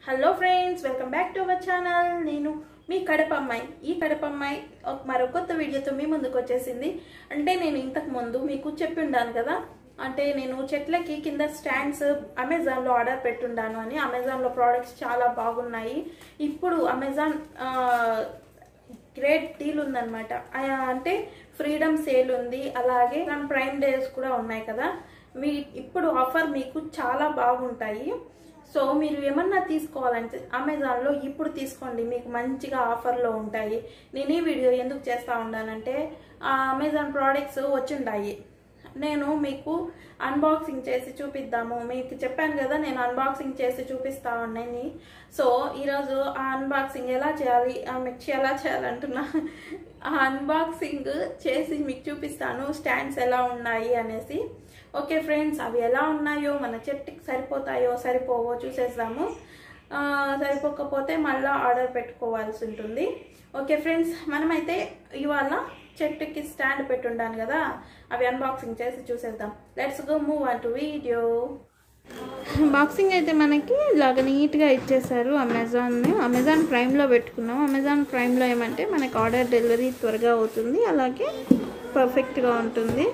Hello friends welcome back to our channel నేను మీ కడప అమ్మాయి ఈ కడప అమ్మాయి ఒక మరో కొత్త వీడియోతో మీ ముందుకు వచ్చేసింది అంటే నేను ఇంతకు ముందు మీకు చెప్పి ఉండాను కదా అంటే నేను చెట్లకి కింద స్టాండ్స్ అమెజాన్లో ఆర్డర్ పెట్టుండాను అని అమెజాన్లో ప్రోడక్ట్స్ చాలా బాగున్నాయి ఇప్పుడు అమెజాన్ ఆ, గ్రేట్ డీల్ ఉందన్నమాట ఆ, అంటే ఫ్రీడమ్ సేల్ ఉంది అలాగే ప్రైమ్ డేస్ కూడా ఉన్నాయి కదా మీ ఇప్పుడు ఆఫర్ మీకు చాలా బాగుంటాయి సో మీరు ఏమన్నా తీసుకోవాలంటే అమెజాన్లో ఇప్పుడు తీసుకోండి మీకు మంచిగా ఆఫర్లో ఉంటాయి నేను ఈ వీడియో ఎందుకు చేస్తూ ఉన్నానంటే ఆ అమెజాన్ ప్రోడక్ట్స్ వచ్చిండాయి నేను మీకు అన్బాక్సింగ్ చేసి చూపిద్దాము మీకు చెప్పాను కదా నేను అన్బాక్సింగ్ చేసి చూపిస్తా ఉన్నాను సో ఈరోజు ఆ అన్బాక్సింగ్ ఎలా చేయాలి ఆ మిర్చి ఎలా చేయాలంటున్నా ఆ అన్బాక్సింగ్ చేసి మీకు చూపిస్తాను స్టాండ్స్ ఎలా ఉన్నాయి అనేసి ఓకే ఫ్రెండ్స్ అవి ఎలా ఉన్నాయో మన చెట్టుకి సరిపోతాయో సరిపోవో చూసేద్దాము ఆ, సరిపోకపోతే మళ్ళీ ఆర్డర్ పెట్టుకోవాల్సి ఉంటుంది ఓకే ఫ్రెండ్స్ మనమైతే ఇవాళ చెట్టుకి స్టాండ్ పెట్టుండాను కదా అవి అన్బాక్సింగ్ చేసి చూసేద్దాం let's go move on to video boxing అయితే మనకి ఇలాగ నీట్గా ఇచ్చేసారు అమెజాన్ అమెజాన్ ప్రైమ్లో పెట్టుకున్నాం అమెజాన్ ప్రైమ్లో ఏమంటే మనకి ఆర్డర్ డెలివరీ త్వరగా అవుతుంది అలాగే పర్ఫెక్ట్గా ఉంటుంది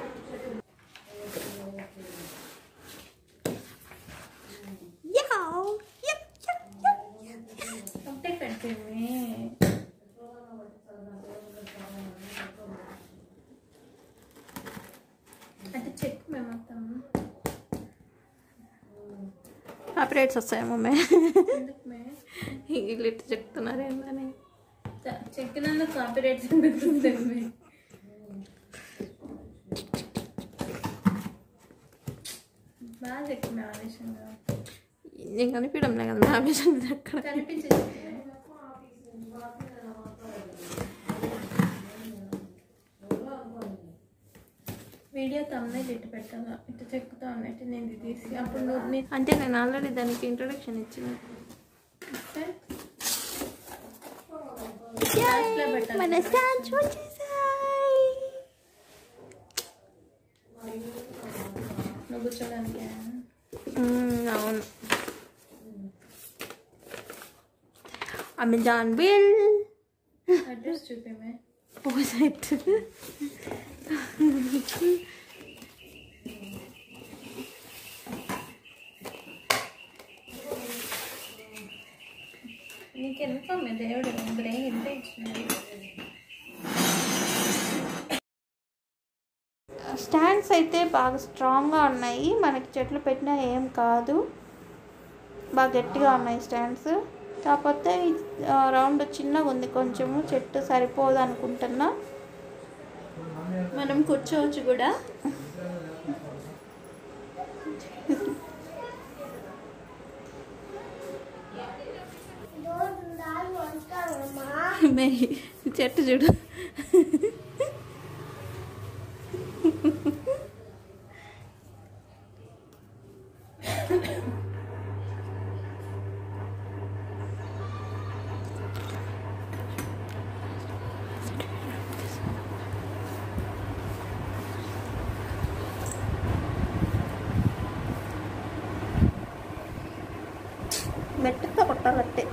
ఒకటే కట్టింది అంటే చెక్ మేము మొత్తం ఆపరేట్స్ వస్తాయేమో మే ఎందుకు మే వీళ్ళు ఇట్లా చెప్తున్నారు ఏందని చెక్కినందుకు కాపీరైట్స్ ఎందుకు మే బాగా చెక్కిన ఆవేశంగా నేను కనిపించడం లేదు కదా నా విషయం అక్కడ కనిపించే వీడియో తమ్మునే ఇటు పెట్టాలా ఇటు చెక్కుతా ఉన్నట్టు నేను ఇది తీసి అప్పుడు నువ్వు నీ అంటే నేను ఆల్రెడీ దానికి ఇంట్రొడక్షన్ ఇచ్చిన ఇస్తే Last లో పెట్టాలి. మన స్టాండ్స్ వచ్చేసాయి నువ్వు కూర్చోడానికి మ్మ్, అవును అమెజాన్ బిల్ అడ్రస్ చూపేమే పోసెట్ నీకెందుకో మీ దేవుడు బ్రెయిన్ ఇంత ఇచ్చినాడు స్టాండ్స్ అయితే బాగా స్ట్రాంగ్గా ఉన్నాయి మనకి చెట్లు పెట్టినా ఏం కాదు బాగా గట్టిగా ఉన్నాయి స్టాండ్స్ కాకపోతే ఆ, రౌండ్ చిన్నగా ఉంది కొంచెము చెట్టు సరిపోదు అనుకుంటున్నా మనం కూర్చోవచ్చు కూడా మేరీ చెట్టు చూడు మెట్టతో కొట్టాలంటే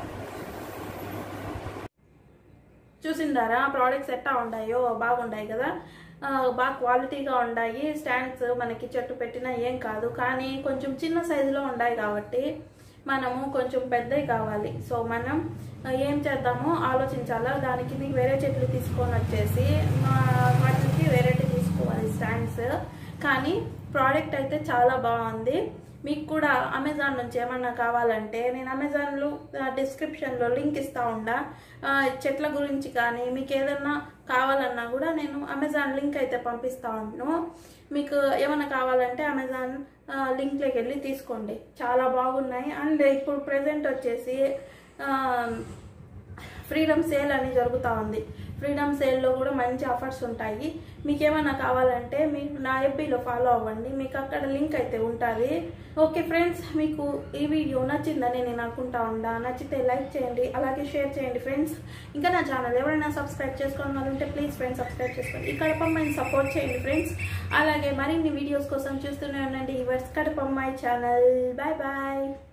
చూసిందారా ప్రోడక్ట్స్ ఎట్టా ఉన్నాయో బాగున్నాయి కదా ఆ, బాగా క్వాలిటీగా ఉన్నాయి స్టాండ్స్ మనకి చెట్టు పెట్టినా ఏం కాదు కానీ కొంచెం చిన్న సైజులో ఉన్నాయి కాబట్టి మనము కొంచెం పెద్దవి కావాలి సో మనం ఆ, ఏం చేద్దామో ఆలోచించాలా దానికి నీకు వేరే చెట్లు తీసుకొని వచ్చేసి ఆ, వాటికి వెరైటీ తీసుకోవాలి స్టాండ్స్ కానీ ప్రోడక్ట్ అయితే చాలా బాగుంది మీకు కూడా అమెజాన్ నుంచి ఏమన్నా కావాలంటే నేను అమెజాన్లో డిస్క్రిప్షన్లో లింక్ ఇస్తా ఉండా ఆ, చెట్ల గురించి కానీ మీకు ఏదన్నా కావాలన్నా కూడా నేను అమెజాన్ లింక్ అయితే పంపిస్తా ఉన్నాను మీకు ఏమన్నా కావాలంటే అమెజాన్ ఆ, లింక్లోకి వెళ్ళి తీసుకోండి చాలా బాగున్నాయి అండ్ ఇప్పుడు ప్రెసెంట్ వచ్చేసి ఆ, ఫ్రీడమ్ సేల్ అని జరుగుతూ ఉంది ఫ్రీడమ్ సేల్లో కూడా మంచి ఆఫర్స్ ఉంటాయి మీకు ఏమైనా కావాలంటే మీరు నా ఎఫ్బీలో ఫాలో అవ్వండి మీకు అక్కడ లింక్ అయితే ఉంటుంది ఓకే ఫ్రెండ్స్ మీకు ఈ వీడియో నచ్చిందని నేను అనుకుంటా ఉండా నచ్చితే లైక్ చేయండి అలాగే షేర్ చేయండి ఫ్రెండ్స్ ఇంకా నా ఛానల్ ఎవరైనా సబ్స్క్రైబ్ చేసుకోవడం వాళ్ళు ఉంటే ప్లీజ్ ఫ్రెండ్స్ సబ్స్క్రైబ్ చేసుకోండి ఇక్కడ పమ్మాయిని సపోర్ట్ చేయండి ఫ్రెండ్స్ అలాగే మరిన్ని వీడియోస్ కోసం చూస్తూనే ఉండండి వర్స్ కడపమ్మాయి ఛానల్ బాయ్ బాయ్